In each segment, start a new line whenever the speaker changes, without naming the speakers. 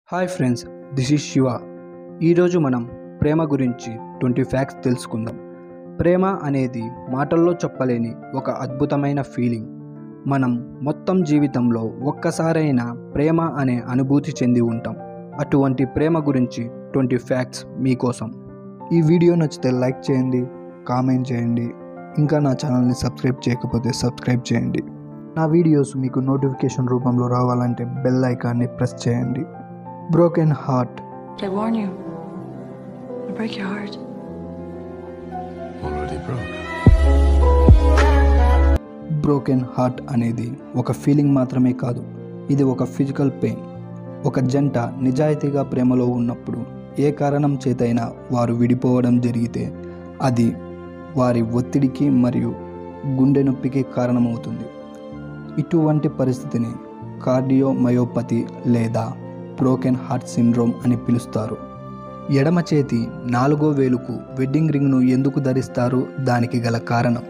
Hi friends this is Shiva ఈరోజు మనం ప్రేమ గురించి ట్వంటీ ఫ్యాక్ట్స్ తెలుసుకుందాం ప్రేమ అనేది మాటల్లో చెప్పలేని ఒక అద్భుతమైన ఫీలింగ్ మనం మొత్తం జీవితంలో ఒక్కసారైనా ప్రేమ అనే అనుభూతి చెంది ఉంటాం అటువంటి ప్రేమ గురించి ట్వంటీ ఫ్యాక్ట్స్ మీకోసం
ఈ వీడియో నచ్చితే లైక్ చేయండి కామెంట్ చేయండి ఇంకా నా ఛానల్ని సబ్స్క్రైబ్ చేయకపోతే సబ్స్క్రైబ్ చేయండి నా వీడియోస్ మీకు నోటిఫికేషన్ రూపంలో రావాలంటే బెల్ ఐకాన్ని ప్రెస్ చేయండి broken heart
I warn you. I'll break your heart.
Already broke.
Broken heart అనేది ఒక ఫీలింగ్ మాత్రమే కాదు ఇది ఒక ఫిజికల్ పెయిన్ ఒక జంట నిజాయితీగా ప్రేమలో ఉన్నప్పుడు ఏ కారణం చేతైనా వారు విడిపోవడం జరిగితే అది వారి ఒత్తిడికి మరియు గుండె నొప్పికి కారణమవుతుంది ఇటువంటి పరిస్థితిని కార్డియోమయోపతి లేదా బ్రోకెన్ హార్ట్ సిండ్రోమ్ అని పిలుస్తారు ఎడమ చేతి నాలుగో వేలుకు వెడ్డింగ్ రింగ్ను ఎందుకు ధరిస్తారు దానికి గల కారణం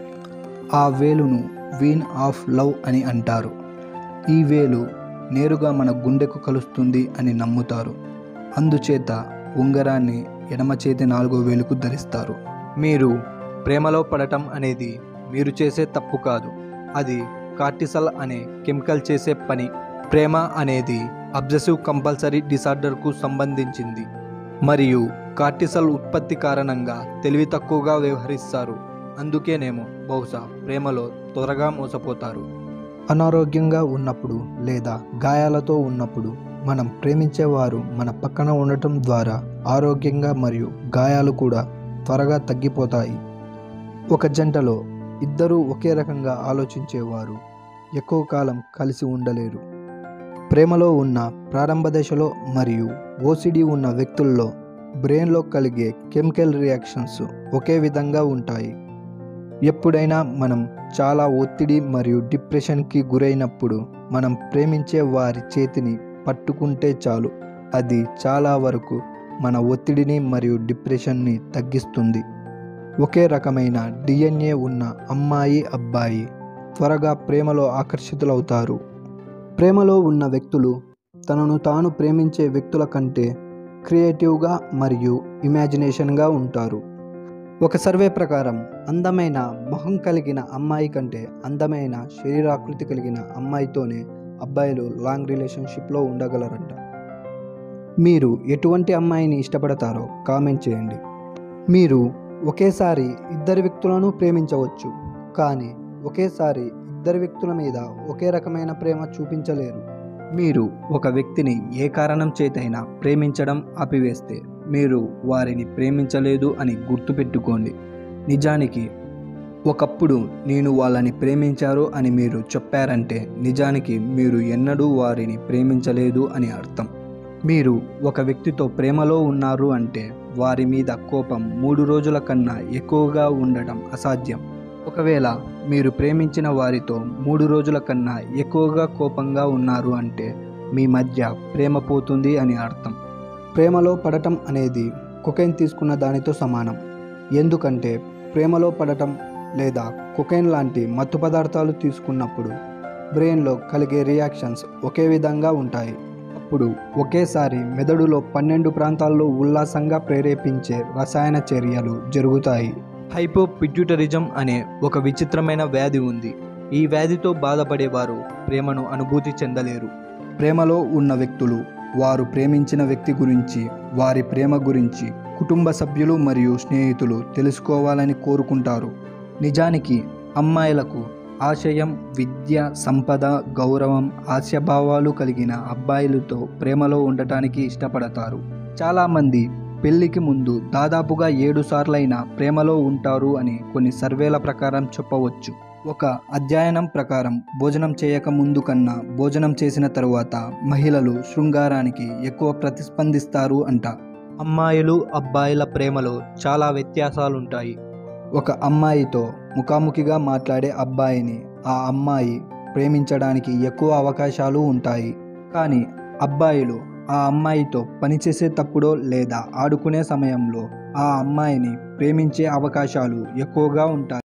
ఆ వేలును వీన్ ఆఫ్ లవ్ అని అంటారు ఈ వేలు నేరుగా మన గుండెకు కలుస్తుంది అని నమ్ముతారు అందుచేత ఉంగరాన్ని ఎడమ చేతి నాలుగో వేలుకు ధరిస్తారు
మీరు ప్రేమలో పడటం అనేది మీరు చేసే తప్పు కాదు అది కార్టిసల్ అనే కెమికల్ చేసే పని ప్రేమ అనేది అబ్జెసివ్ కంపల్సరీ డిసార్డర్కు సంబంధించింది మరియు కార్టిసల్ ఉత్పత్తి కారణంగా తెలివి తక్కువగా వ్యవహరిస్తారు అందుకేనేమో బహుశా ప్రేమలో త్వరగా మోసపోతారు
అనారోగ్యంగా ఉన్నప్పుడు లేదా గాయాలతో ఉన్నప్పుడు మనం ప్రేమించేవారు మన పక్కన ఉండటం ద్వారా ఆరోగ్యంగా మరియు గాయాలు కూడా త్వరగా తగ్గిపోతాయి ఒక జంటలో ఇద్దరూ ఒకే రకంగా ఆలోచించేవారు ఎక్కువ కాలం కలిసి ఉండలేరు ప్రేమలో ఉన్న ప్రారంభ దశలో మరియు ఓసిడి ఉన్న వ్యక్తుల్లో బ్రెయిన్లో కలిగే కెమికల్ రియాక్షన్స్ ఒకే విధంగా ఉంటాయి ఎప్పుడైనా మనం చాలా ఒత్తిడి మరియు డిప్రెషన్కి గురైనప్పుడు మనం ప్రేమించే వారి చేతిని పట్టుకుంటే చాలు అది చాలా వరకు మన ఒత్తిడిని మరియు డిప్రెషన్ని తగ్గిస్తుంది ఒకే రకమైన డిఎన్ఏ ఉన్న అమ్మాయి అబ్బాయి త్వరగా ప్రేమలో ఆకర్షితులవుతారు ప్రేమలో ఉన్న వ్యక్తులు తనను తాను ప్రేమించే వ్యక్తుల కంటే క్రియేటివ్గా మరియు ఇమాజినేషన్గా ఉంటారు ఒక సర్వే ప్రకారం అందమైన మొహం కలిగిన అమ్మాయి కంటే అందమైన శరీరాకృతి కలిగిన అమ్మాయితోనే అబ్బాయిలు లాంగ్ రిలేషన్షిప్లో ఉండగలరంట మీరు ఎటువంటి అమ్మాయిని ఇష్టపడతారో కామెంట్ చేయండి మీరు ఒకేసారి ఇద్దరు వ్యక్తులను ప్రేమించవచ్చు కానీ ఒకేసారి ఇద్దరు వ్యక్తుల మీద ఒకే రకమైన ప్రేమ చూపించలేరు
మీరు ఒక వ్యక్తిని ఏ కారణం చేతైనా ప్రేమించడం ఆపివేస్తే మీరు వారిని ప్రేమించలేదు అని గుర్తుపెట్టుకోండి నిజానికి ఒకప్పుడు నేను వాళ్ళని ప్రేమించారు అని మీరు చెప్పారంటే నిజానికి మీరు ఎన్నడూ వారిని ప్రేమించలేదు అని అర్థం మీరు ఒక వ్యక్తితో ప్రేమలో ఉన్నారు అంటే వారి మీద కోపం మూడు రోజుల కన్నా ఎక్కువగా ఉండటం అసాధ్యం ఒకవేళ మీరు ప్రేమించిన వారితో మూడు రోజుల కన్నా ఎక్కువగా కోపంగా ఉన్నారు అంటే మీ మధ్య ప్రేమ పోతుంది అని అర్థం
ప్రేమలో పడటం అనేది కొకైన్ తీసుకున్న దానితో సమానం ఎందుకంటే ప్రేమలో పడటం లేదా కొకైన్ లాంటి మత్తు పదార్థాలు తీసుకున్నప్పుడు బ్రెయిన్లో కలిగే రియాక్షన్స్ ఒకే విధంగా ఉంటాయి అప్పుడు ఒకేసారి మెదడులో పన్నెండు ప్రాంతాల్లో ఉల్లాసంగా ప్రేరేపించే రసాయన చర్యలు జరుగుతాయి
హైపోపిట్యూటరిజం అనే ఒక విచిత్రమైన వ్యాధి ఉంది ఈ వ్యాధితో బాధపడేవారు ప్రేమను అనుభూతి చెందలేరు
ప్రేమలో ఉన్న వ్యక్తులు వారు ప్రేమించిన వ్యక్తి గురించి వారి ప్రేమ గురించి కుటుంబ సభ్యులు మరియు స్నేహితులు తెలుసుకోవాలని కోరుకుంటారు
నిజానికి అమ్మాయిలకు ఆశయం విద్య సంపద గౌరవం ఆశభావాలు కలిగిన అబ్బాయిలతో ప్రేమలో ఉండటానికి ఇష్టపడతారు చాలామంది పెళ్లికి ముందు దాదాపుగా ఏడు సార్లైనా ప్రేమలో ఉంటారు అని కొన్ని సర్వేల ప్రకారం చెప్పవచ్చు ఒక అధ్యయనం ప్రకారం భోజనం చేయక ముందు కన్నా భోజనం చేసిన తరువాత మహిళలు శృంగారానికి ఎక్కువ ప్రతిస్పందిస్తారు అంట అమ్మాయిలు అబ్బాయిల ప్రేమలో చాలా వ్యత్యాసాలుంటాయి
ఒక అమ్మాయితో ముఖాముఖిగా మాట్లాడే అబ్బాయిని ఆ అమ్మాయి ప్రేమించడానికి ఎక్కువ అవకాశాలు ఉంటాయి
కానీ అబ్బాయిలు ఆ అమ్మాయితో పనిచేసేటప్పుడో లేదా ఆడుకునే సమయంలో ఆ అమ్మాయిని ప్రేమించే అవకాశాలు ఎక్కువగా ఉంటాయి